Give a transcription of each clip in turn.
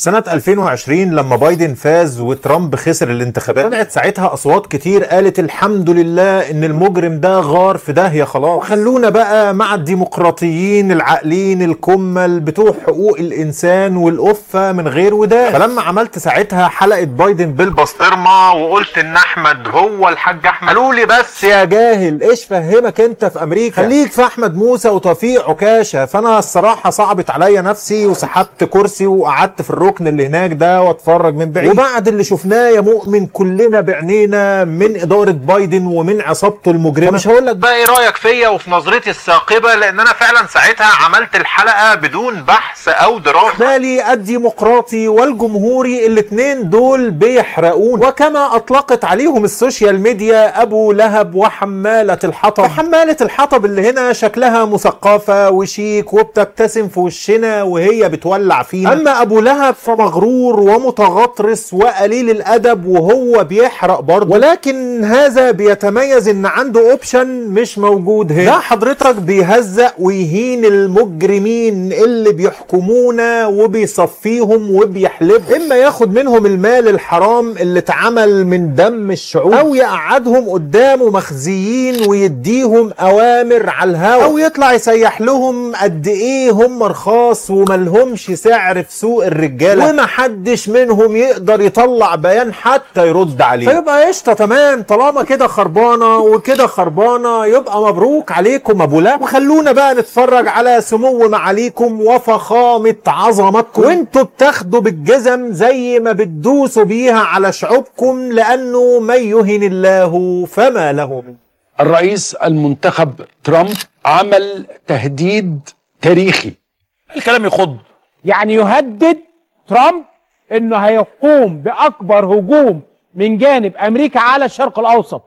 سنة 2020 لما بايدن فاز وترامب خسر الانتخابات طلعت ساعتها أصوات كتير قالت الحمد لله إن المجرم ده غار في داهية خلاص وخلونا بقى مع الديمقراطيين العاقلين الكمل بتوع حقوق الإنسان والأفة من غير وداع فلما عملت ساعتها حلقة بايدن بالبسطرمة وقلت إن أحمد هو الحاج أحمد قالوا لي بس يا جاهل إيش فهمك أنت في أمريكا خليك في أحمد موسى وتوفيق عكاشة فأنا الصراحة صعبت عليا نفسي وسحبت كرسي وقعدت في الركن اللي هناك ده واتفرج من بعيد وبعد اللي شفناه يا مؤمن كلنا بعينينا من اداره بايدن ومن عصابته المجرمه مش هقول لك بقى ايه رايك فيا وفي نظرتي الثاقبه لان انا فعلا ساعتها عملت الحلقه بدون بحث او دراسه بالي الديمقراطي والجمهوري الاثنين دول بيحرقون وكما اطلقت عليهم السوشيال ميديا ابو لهب وحماله الحطب حماله الحطب اللي هنا شكلها مثقفه وشيك وبتبتسم في وشنا وهي بتولع فينا اما ابو لهب فمغرور ومتغطرس وقليل الادب وهو بيحرق برضه ولكن هذا بيتميز ان عنده اوبشن مش موجود هنا ده حضرتك بيهزق ويهين المجرمين اللي بيحكمونا وبيصفيهم وبيحلب اما ياخد منهم المال الحرام اللي اتعمل من دم الشعوب او يقعدهم قدامه مخزيين ويديهم اوامر على الهوا او يطلع يسيح لهم قد ايه هم رخاص وملهمش سعر في سوق الرجاله ومحدش منهم يقدر يطلع بيان حتى يرد عليه فيبقى قشطه تمام طالما كده خربانه وكده خربانه يبقى مبروك عليكم ابو لا وخلونا بقى نتفرج على سمو معاليكم وفخامه عظمتكم وانتوا بتاخدوا بالجزم زي ما بتدوسوا بيها على شعوبكم لانه من يهن الله فما له من الرئيس المنتخب ترامب عمل تهديد تاريخي الكلام يخض يعني يهدد ترامب انه هيقوم باكبر هجوم من جانب امريكا على الشرق الاوسط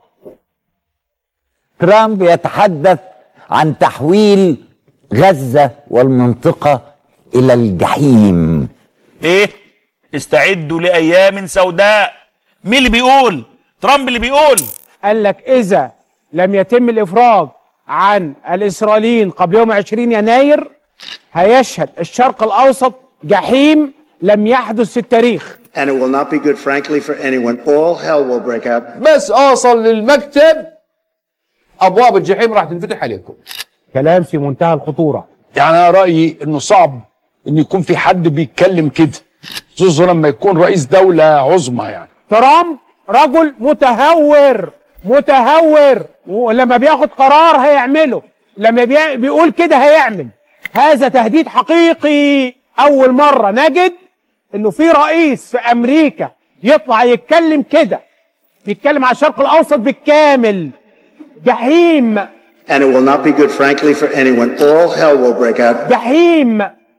ترامب يتحدث عن تحويل غزة والمنطقة إلى الجحيم ايه استعدوا لايام سوداء مين اللي بيقول ترامب اللي بيقول قال لك اذا لم يتم الافراج عن الاسرائيليين قبل يوم 20 يناير هيشهد الشرق الاوسط جحيم لم يحدث في التاريخ and it will not be good, frankly, for anyone. All hell will break out. بس اوصل للمكتب ابواب الجحيم راح تنفتح عليكم كلام في منتهى الخطوره يعني انا رايي انه صعب ان يكون في حد بيتكلم كده خصوصا لما يكون رئيس دوله عظمى يعني ترامب رجل متهور متهور ولما بياخد قرار هيعمله لما بي- بيقول كده هيعمل هذا تهديد حقيقي اول مره نجد انه في رئيس في امريكا يطلع يتكلم كده بيتكلم على الشرق الاوسط بالكامل جحيم And it will not be good, frankly, for anyone. All hell will break out. جحيم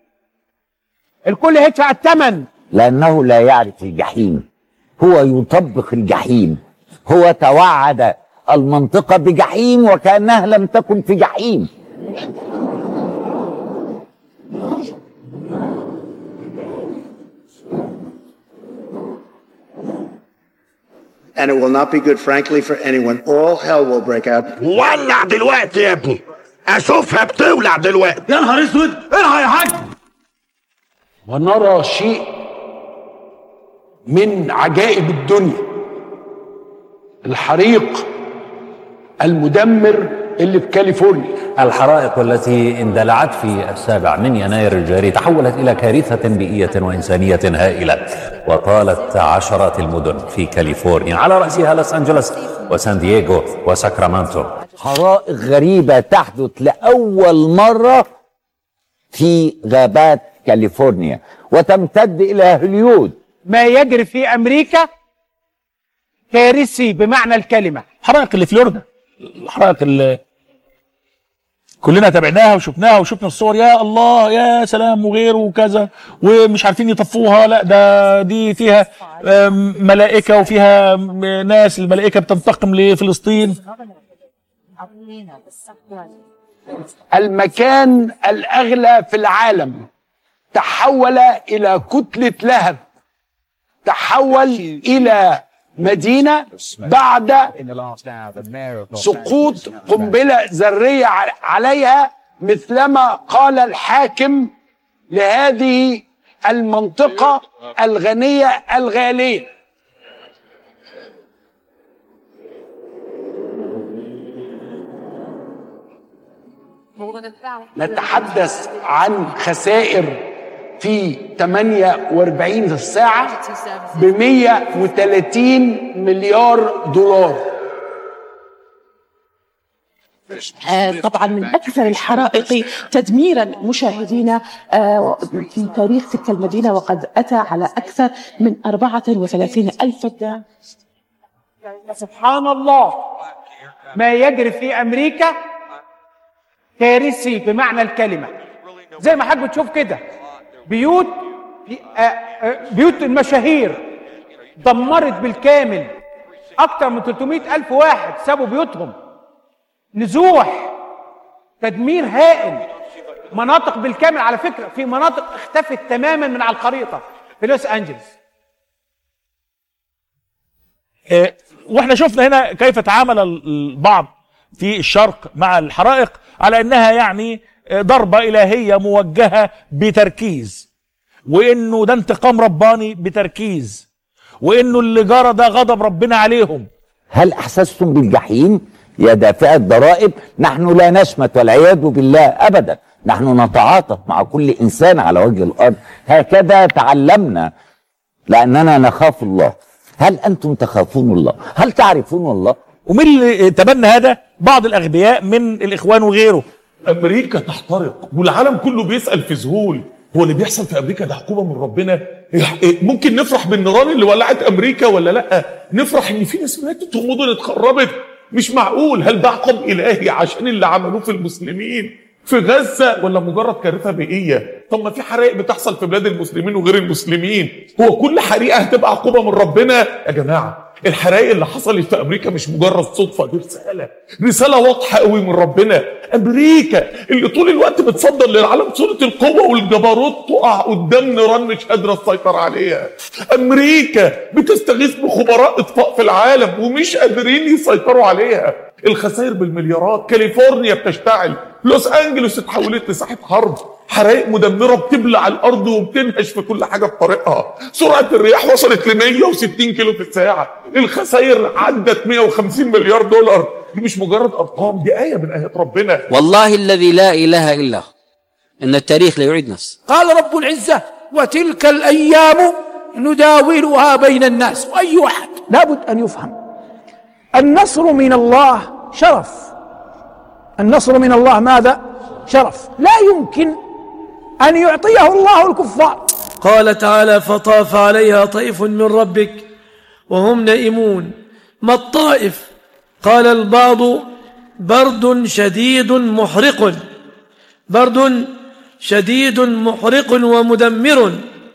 الكل هيدفع الثمن لأنه لا يعرف الجحيم هو يطبق الجحيم هو توعد المنطقة بجحيم وكأنها لم تكن في جحيم And it will not be good, frankly, for anyone. All hell will break out. ولع دلوقتي يا ابني اشوفها بتولع دلوقتي يا نهار اسود الحق يا حاج ونرى شيء من عجائب الدنيا الحريق المدمر اللي في كاليفورنيا الحرائق التي اندلعت في السابع من يناير الجاري تحولت إلى كارثة بيئية وإنسانية هائلة وطالت عشرات المدن في كاليفورنيا على رأسها لوس أنجلوس وسان دييغو وساكرامنتو حرائق غريبة تحدث لأول مرة في غابات كاليفورنيا وتمتد إلى هوليود ما يجري في امريكا كارثي بمعنى الكلمه الحرائق اللي في فلوريدا الحرائق اللي كلنا تابعناها وشفناها وشفنا الصور يا الله يا سلام وغيره وكذا ومش عارفين يطفوها لا ده دي فيها آم، ملائكه وفيها آم، ناس الملائكه بتنتقم لفلسطين المكان الاغلى في العالم تحول الى كتله لهب تحول الى مدينه بعد سقوط قنبله ذريه ع- عليها مثلما قال الحاكم لهذه المنطقة الغنية الغالية نتحدث عن خسائر في 48 ساعة ب 130 مليار دولار آه، طبعا من اكثر الحرائق تدميرا مشاهدينا آه، في تاريخ تلك المدينه وقد اتى على اكثر من 34 الف فدان سبحان الله ما يجري في امريكا كارثي بمعنى الكلمه زي ما حضرتك بتشوف كده بيوت آه، آه، بيوت المشاهير دمرت بالكامل اكتر من 300 الف واحد سابوا بيوتهم نزوح تدمير هائل مناطق بالكامل على فكره في مناطق اختفت تماما من على الخريطه في لوس انجلز آه، واحنا شفنا هنا كيف تعامل البعض في الشرق مع الحرائق على انها يعني آه، ضربة الهية موجهة بتركيز وانه ده انتقام رباني بتركيز وانه اللي جرى ده غضب ربنا عليهم هل احسستم بالجحيم يا دافع الضرائب نحن لا نشمت والعياذ بالله ابدا نحن نتعاطف مع كل انسان على وجه الارض هكذا تعلمنا لاننا نخاف الله هل انتم تخافون الله هل تعرفون الله ومين اللي تبنى هذا بعض الاغبياء من الاخوان وغيره امريكا تحترق والعالم كله بيسال في ذهول هو اللي بيحصل في امريكا ده عقوبه من ربنا إيه، ممكن نفرح بالنيران اللي ولعت امريكا ولا لا نفرح ان في ناس ماتت ومدن اتخربت مش معقول هل ده عقاب الهي عشان اللي عملوه في المسلمين في غزه ولا مجرد كارثه بيئيه طب ما في حرائق بتحصل في بلاد المسلمين وغير المسلمين هو كل حريقه هتبقى عقوبه من ربنا يا جماعه الحرائق اللي حصلت في امريكا مش مجرد صدفه دي رساله رساله واضحه قوي من ربنا امريكا اللي طول الوقت بتصدر للعالم صوره القوه والجبروت تقع قدام نيران مش قادره تسيطر عليها امريكا بتستغيث بخبراء اطفاء في العالم ومش قادرين يسيطروا عليها الخسائر بالمليارات كاليفورنيا بتشتعل لوس انجلوس اتحولت لساحه حرب حرائق مدمره بتبلع الارض وبتنهش في كل حاجه في طريقها سرعه الرياح وصلت ل 160 كيلو في الساعه الخسائر عدت 150 مليار دولار دي مش مجرد ارقام دي ايه من ايات ربنا والله الذي لا إله إلا هو إن التاريخ لا يعيد نفسه قال رب العزة وتلك الأيام نداولها بين الناس وأي أحد لابد أن يفهم النصر من الله شرف النصر من الله ماذا شرف لا يمكن أن يعطيه الله الكفار قال تعالى فطاف عليها طيف من ربك وهم نائمون ما الطائف قال البعض برد شديد محرق برد شديد محرق ومدمر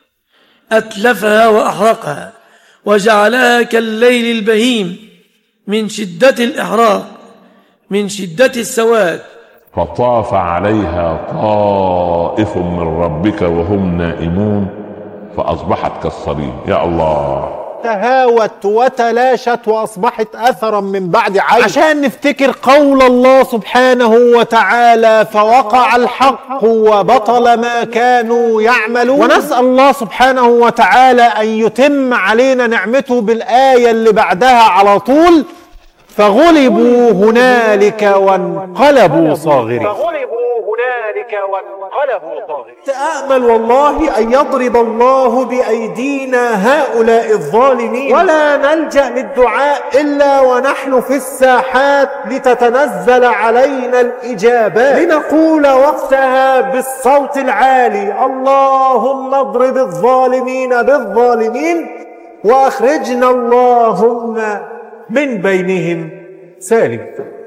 أتلفها وأحرقها وجعلها كالليل البهيم من شدة الإحراق من شدة السواد فطاف عليها طائف من ربك وهم نائمون فأصبحت كالصريم يا الله تهاوت وتلاشت واصبحت اثرا من بعد عين عشان نفتكر قول الله سبحانه وتعالى فوقع الحق وبطل ما كانوا يعملون ونسال الله سبحانه وتعالى ان يتم علينا نعمته بالايه اللي بعدها على طول فغلبوا هنالك وانقلبوا صاغرين هنالك وانقلبوا صاغرين تأمل والله أن يضرب الله بأيدينا هؤلاء الظالمين ولا نلجأ للدعاء إلا ونحن في الساحات لتتنزل علينا الإجابات لنقول وقتها بالصوت العالي اللهم اضرب الظالمين بالظالمين وأخرجنا اللهم من بينهم سالم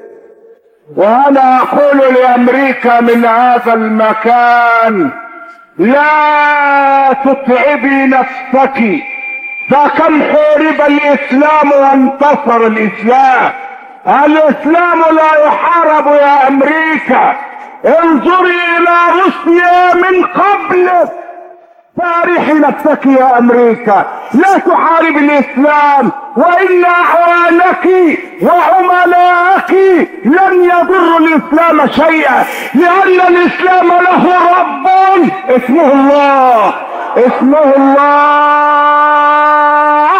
وانا اقول لامريكا من هذا المكان لا تتعبي نفسك فكم حورب الاسلام وانتصر الاسلام الاسلام لا يحارب يا امريكا انظري الى روسيا من قبل فارحي نفسك يا امريكا لا تحارب الاسلام وان اعوانك وعملاءك لن يضروا الاسلام شيئا لان الاسلام له رب اسمه الله اسمه الله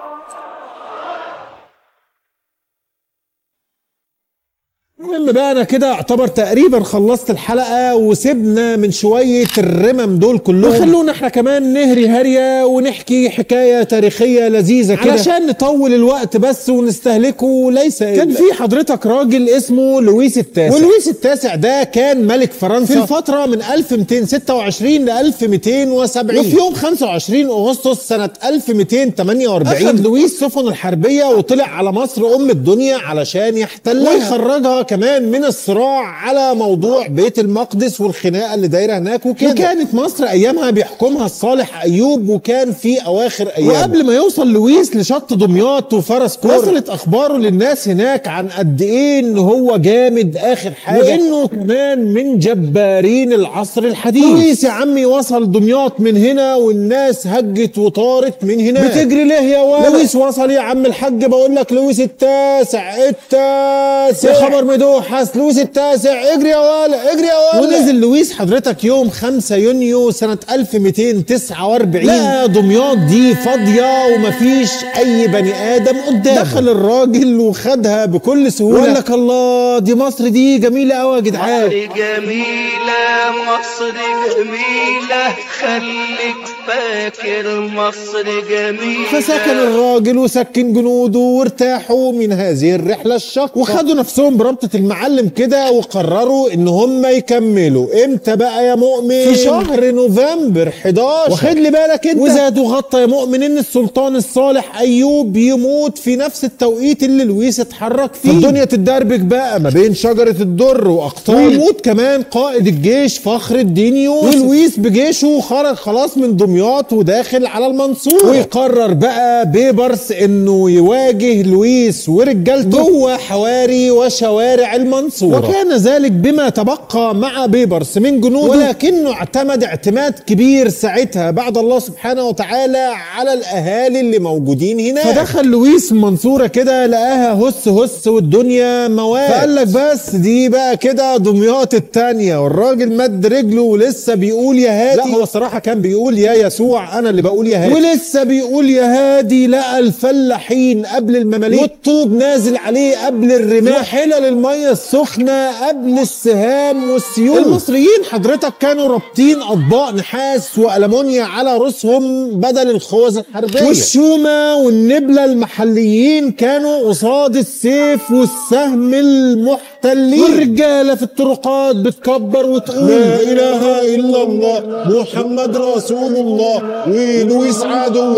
المهم بقى انا كده اعتبر تقريبا خلصت الحلقه وسيبنا من شويه الرمم دول كلهم وخلونا احنا كمان نهري هريه ونحكي حكايه تاريخيه لذيذه كده علشان نطول الوقت بس ونستهلكه ليس كان في حضرتك راجل اسمه لويس التاسع ولويس التاسع ده كان ملك فرنسا في الفتره من 1226 ل 1270 وفي يوم 25 اغسطس سنه 1248 اخذ لويس سفن الحربيه وطلع على مصر ام الدنيا علشان يحتلها ويخرجها كمان من الصراع على موضوع بيت المقدس والخناقه اللي دايره هناك وكده وكانت مصر ايامها بيحكمها الصالح ايوب وكان في اواخر ايام وقبل ما يوصل لويس لشط دمياط وفرس كور وصلت اخباره للناس هناك عن قد ايه ان هو جامد اخر حاجه وانه كمان من جبارين العصر الحديث لويس يا عمي وصل دمياط من هنا والناس هجت وطارت من هناك بتجري ليه يا ولد لويس وصل يا عم الحاج بقول لك لويس التاسع التاسع يا خبر مدوحس لويس التاسع اجري يا ولا اجري يا ولا ونزل لويس حضرتك يوم 5 يونيو سنة 1249 لا دمياط دي فاضية ومفيش أي بني آدم قدام دخل الراجل وخدها بكل سهولة وقال لك الله دي مصر دي جميلة أوي يا جدعان جميلة مصر جميلة خليك فاكر مصر جميلة فسكن الراجل وسكن جنوده وارتاحوا من هذه الرحلة الشاقة وخدوا نفسهم بربطة المعلم كده وقرروا ان هم يكملوا امتى بقى يا مؤمن في شهر نوفمبر 11 واخد لي بالك انت وزادوا غطى يا مؤمن ان السلطان الصالح ايوب يموت في نفس التوقيت اللي لويس اتحرك فيه الدنيا تتدربك بقى ما بين شجرة الدر واقطار ويموت كمان قائد الجيش فخر الدين يوسف ولويس بجيشه خرج خلاص من دمياط وداخل على المنصورة ويقرر بقى بيبرس انه يواجه لويس ورجالته جوه حواري وشوارع المنصورة وكان ذلك بما تبقى مع بيبرس من جنوده ولكنه اعتمد اعتماد كبير ساعتها بعد الله سبحانه وتعالى على الاهالي اللي موجودين هناك فدخل لويس المنصورة كده لقاها هس هس والدنيا مواد فقال لك بس دي بقى كده دمياط التانية والراجل مد رجله ولسه بيقول يا هادي لا هو الصراحة كان بيقول يا يسوع انا اللي بقول يا هادي ولسه بيقول يا هادي لقى الفلاحين قبل المماليك والطوب نازل عليه قبل الرماح وحلل المية السخنة قبل السهام والسيوف المصريين حضرتك كانوا رابطين اطباق نحاس والمونيا على رؤوسهم بدل الخوذ الحربية والشومة والنبلة المحليين كانوا قصاد السيف والسهم المحتلين والرجالة في الطرقات بتكبر وتقول لا اله الا الله محمد رسول الله ولويس عدو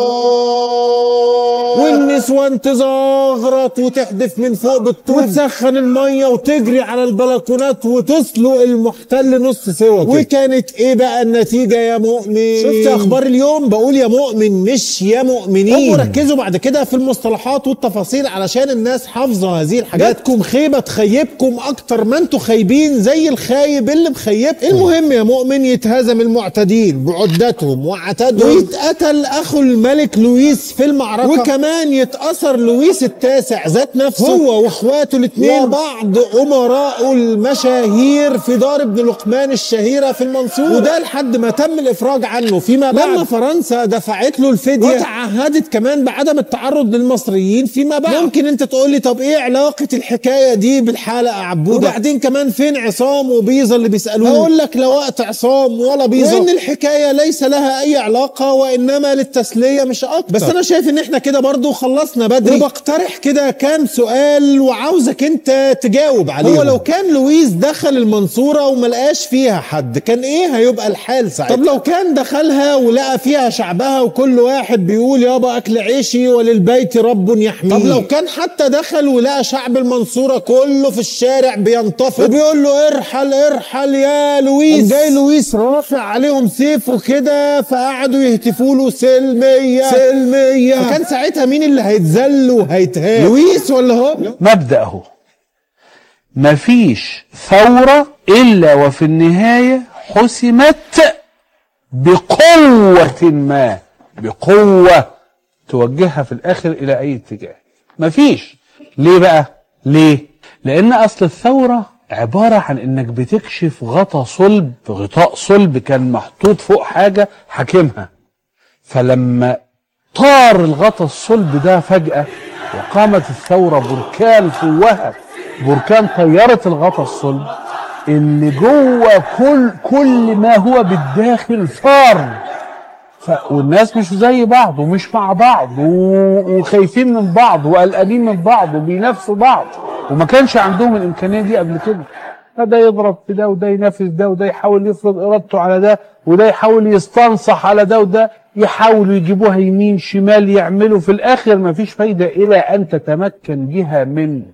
الله والنسوان تزغرط وتحدف من فوق بالطوب وتسخن الميه وتجري على البلكونات وتسلق المحتل نص سوا كده. وكانت ايه بقى النتيجه يا مؤمن شفت اخبار اليوم بقول يا مؤمن مش يا مؤمنين طب ركزوا بعد كده في المصطلحات والتفاصيل علشان الناس حافظه هذه الحاجات جاتكم خيبه تخيبكم اكتر ما انتوا خايبين زي الخايب اللي مخيبكم المهم يا مؤمن يتهزم المعتدين بعدتهم وعتادهم ويتقتل اخو الملك لويس في المعركه وكمان يتاثر لويس التاسع ذات نفسه هو واخواته الاثنين وبعض امراء المشاهير في دار ابن لقمان الشهيره في المنصوره وده لحد ما تم الافراج عنه فيما بعد لما فرنسا دفعت له الفديه وتعهدت كمان بعدم التعرض للمصريين فيما بعد ممكن انت تقول لي طب ايه علاقه الحكايه دي بالحلقه يا عبوده وبعدين كمان فين عصام وبيزا اللي بيسالوه اقول لك لا وقت عصام ولا بيزا وان الحكايه ليس لها اي علاقه وانما للتسليه مش اكتر بس انا شايف ان احنا كده برضو خلصنا بدري وبقترح كده كام سؤال وعاوزك انت تجاوب عليه هو لو كان لويس دخل المنصوره وما لقاش فيها حد كان ايه هيبقى الحال ساعتها طب لو كان دخلها ولقى فيها شعبها وكل واحد بيقول يابا اكل عيشي وللبيت رب يحميه طب لو كان حتى دخل ولقى شعب المنصوره كله في الشارع بينتفض وبيقول له ارحل ارحل يا لويس جاي لويس رافع عليهم سيفه كده فقعدوا يهتفوا له سلميه سلميه فكان ساعتها مين اللي هيتذل وهيتهان لويس ولا هو مبدأ اهو مفيش ثورة إلا وفي النهاية حسمت بقوة ما بقوة توجهها في الآخر إلى أي اتجاه مفيش ليه بقى؟ ليه؟ لأن أصل الثورة عبارة عن انك بتكشف غطا صلب غطاء صلب كان محطوط فوق حاجة حاكمها فلما طار الغطا الصلب ده فجأة وقامت الثورة بركان فوهة بركان طيرت الغطا الصلب اللي جوه كل كل ما هو بالداخل ثار ف... والناس مش زي بعض ومش مع بعض و... وخايفين من بعض وقلقانين من بعض وبينافسوا بعض وما كانش عندهم الامكانيه دي قبل كده فده يضرب في ده وده ينافس ده وده يحاول يفرض ارادته على ده وده يحاول يستنصح على ده وده يحاولوا يجيبوها يمين شمال يعملوا في الاخر ما فيش فايده الى ان تتمكن بها من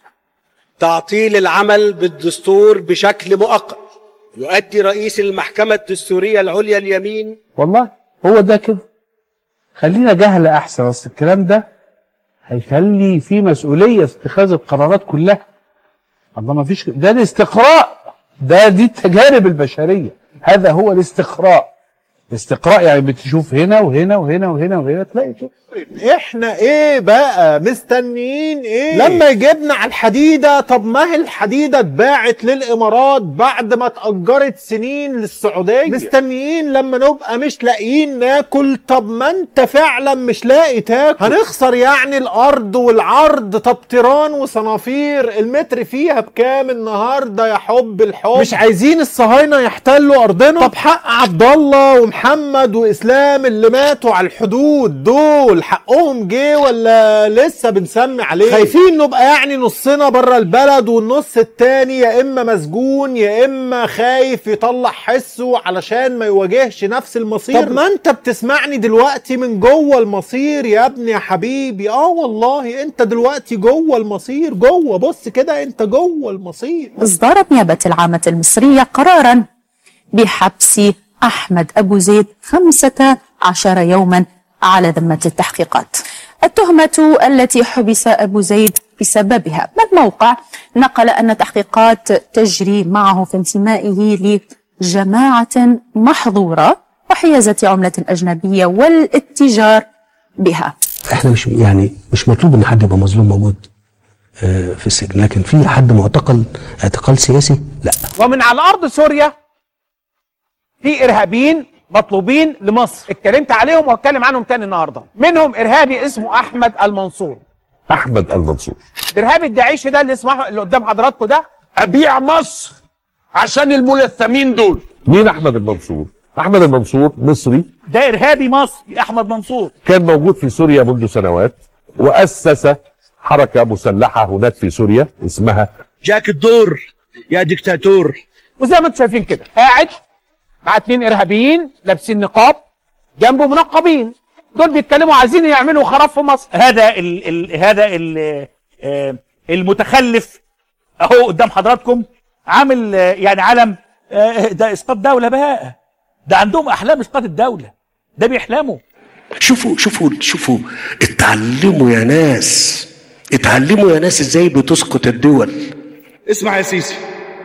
تعطيل العمل بالدستور بشكل مؤقت يؤدي رئيس المحكمة الدستورية العليا اليمين والله هو ده كده خلينا جهل احسن اصل الكلام ده هيخلي في مسؤوليه في اتخاذ القرارات كلها الله ما فيش ده الاستقراء ده دي التجارب البشريه هذا هو الاستقراء الاستقراء يعني بتشوف هنا وهنا وهنا وهنا وهنا تلاقي كده احنا ايه بقى مستنيين ايه لما يجيبنا على الحديده طب ما هي الحديده اتباعت للامارات بعد ما اتاجرت سنين للسعوديه مستنيين لما نبقى مش لاقيين ناكل طب ما انت فعلا مش لاقي تاكل هنخسر يعني الارض والعرض طب تيران وصنافير المتر فيها بكام النهارده يا حب الحب مش عايزين الصهاينه يحتلوا ارضنا طب حق عبد الله ومحمد واسلام اللي ماتوا على الحدود دول حقهم جه ولا لسه بنسمي عليه خايفين نبقى يعني نصنا بره البلد والنص التاني يا اما مسجون يا اما خايف يطلع حسه علشان ما يواجهش نفس المصير طب ما انت بتسمعني دلوقتي من جوه المصير يا ابني يا حبيبي اه والله انت دلوقتي جوه المصير جوه بص كده انت جوه المصير اصدرت نيابه العامه المصريه قرارا بحبس احمد ابو زيد خمسه عشر يوما على ذمة التحقيقات التهمة التي حبس أبو زيد بسببها الموقع نقل أن تحقيقات تجري معه في انتمائه لجماعة محظورة وحيازة عملة أجنبية والاتجار بها احنا مش يعني مش مطلوب ان حد يبقى مظلوم موجود آه، في السجن لكن في حد معتقل اعتقال سياسي لا ومن على ارض سوريا في ارهابيين مطلوبين لمصر اتكلمت عليهم وهتكلم عنهم تاني النهارده منهم ارهابي اسمه احمد المنصور احمد المنصور الارهابي الداعشي ده اللي اسمه اللي قدام حضراتكم ده ابيع مصر عشان الملثمين دول مين احمد المنصور احمد المنصور مصري ده ارهابي مصري احمد منصور كان موجود في سوريا منذ سنوات واسس حركه مسلحه هناك في سوريا اسمها جاك الدور يا دكتاتور وزي ما انتم شايفين كده قاعد مع اتنين ارهابيين لابسين نقاب جنبه منقبين دول بيتكلموا عايزين يعملوا خراب في مصر هذا ال ال هذا ال آه، المتخلف اهو قدام حضراتكم عامل آه، يعني علم آه، ده اسقاط دوله بقى ده عندهم احلام اسقاط الدوله ده بيحلموا شوفوا شوفوا شوفوا اتعلموا يا ناس اتعلموا يا ناس ازاي بتسقط الدول اسمع يا سيسي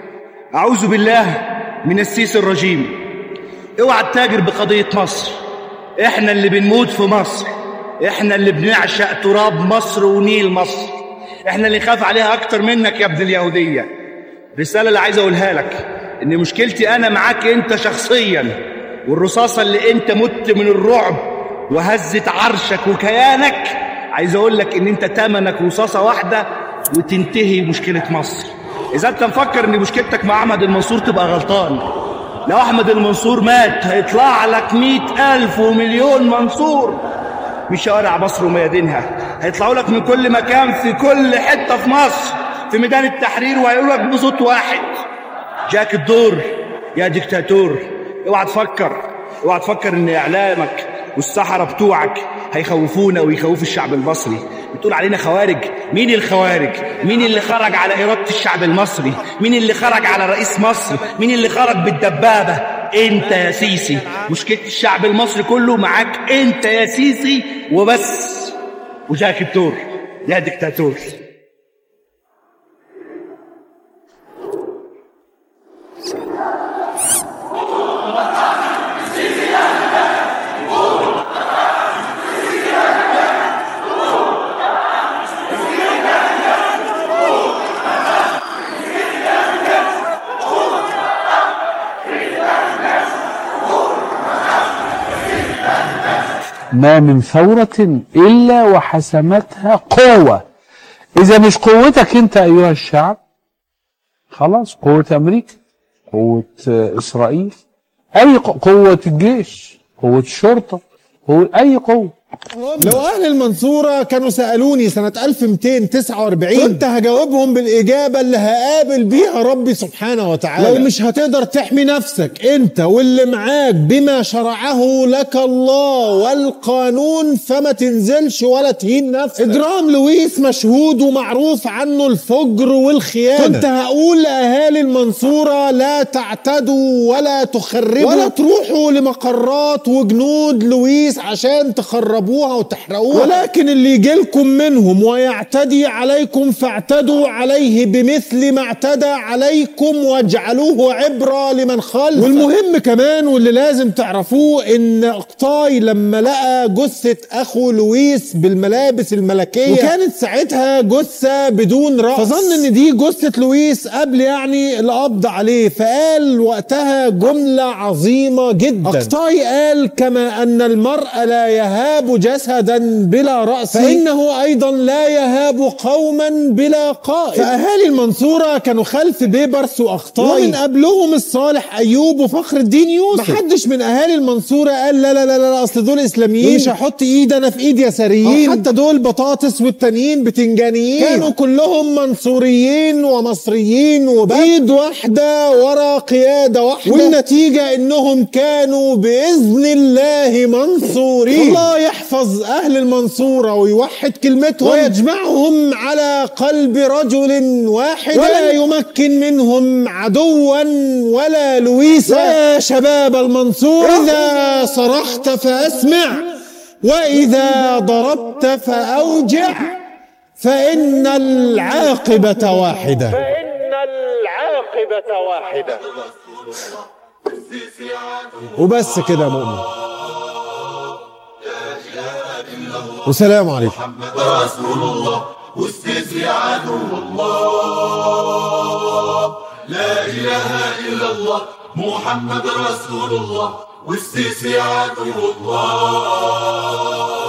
أعوذ بالله من السيسي الرجيم اوعى تتاجر بقضية مصر احنا اللي بنموت في مصر احنا اللي بنعشق تراب مصر ونيل مصر احنا اللي نخاف عليها اكتر منك يا ابن اليهودية الرسالة اللي عايز اقولها لك ان مشكلتي انا معاك انت شخصيا والرصاصة اللي انت مت من الرعب وهزت عرشك وكيانك عايز اقول لك ان انت تمنك رصاصة واحدة وتنتهي مشكلة مصر اذا انت مفكر ان مشكلتك مع احمد المنصور تبقى غلطان لو احمد المنصور مات هيطلع لك مئة الف ومليون منصور من شوارع مصر وميادينها هيطلعوا لك من كل مكان في كل حتة في مصر في ميدان التحرير وهيقولوا لك بصوت واحد جاك الدور يا دكتاتور اوعى تفكر اوعى تفكر ان اعلامك والسحرة بتوعك هيخوفونا ويخوفوا الشعب المصري بتقول علينا خوارج مين الخوارج مين اللي خرج على إرادة الشعب المصري مين اللي خرج على رئيس مصر مين اللي خرج بالدبابة انت يا سيسي مشكلة الشعب المصري كله معاك انت يا سيسي وبس وجاك الدور يا دكتاتور ما من ثورة إلا وحسمتها قوة إذا مش قوتك أنت أيها الشعب خلاص قوة أمريكا قوة آه، إسرائيل أي ق- قوة الجيش قوة الشرطة قوة أي قوة لو اهل المنصوره كانوا سالوني سنه 1249 كنت هجاوبهم بالاجابه اللي هقابل بيها ربي سبحانه وتعالى لو مش هتقدر تحمي نفسك انت واللي معاك بما شرعه لك الله والقانون فما تنزلش ولا تهين نفسك اجرام لويس مشهود ومعروف عنه الفجر والخيانه كنت هقول لاهالي المنصوره لا تعتدوا ولا تخربوا ولا تروحوا لمقرات وجنود لويس عشان تخربوها وتحرقوها ولكن اللي يجيلكم منهم ويعتدي عليكم فاعتدوا عليه بمثل ما اعتدى عليكم واجعلوه عبرة لمن خلف والمهم كمان واللي لازم تعرفوه ان اقطاي لما لقى جثة اخو لويس بالملابس الملكية وكانت ساعتها جثة بدون رأس فظن ان دي جثة لويس قبل يعني القبض عليه فقال وقتها جملة عظيمة جدا اقطاي قال كما ان المرء لا يهاب جسدا بلا رأس فإنه أيضا لا يهاب قوما بلا قائد فأهالي المنصورة كانوا خلف بيبرس وأخطاي ومن قبلهم الصالح أيوب وفخر الدين يوسف محدش من أهالي المنصورة قال لا لا لا لا أصل دول إسلاميين مش هحط إيدي أنا في إيد يساريين حتى دول بطاطس والتانيين بتنجانيين كانوا كلهم منصوريين ومصريين وبإيد واحدة ورا قيادة واحدة والنتيجة إنهم كانوا بإذن الله منصورين الله يحفظ أهل المنصورة ويوحد كلمتهم ويجمعهم على قلب رجل واحد ولا يمكن منهم عدوا ولا لويسا يا شباب المنصورة إذا صرخت فأسمع وإذا ضربت فأوجع فإن العاقبة واحدة فإن العاقبة واحدة وبس كده يا مؤمن وسلام عليكم محمد رسول الله والسيسي عدو الله لا إله إلا الله محمد رسول الله والسيسي عدو الله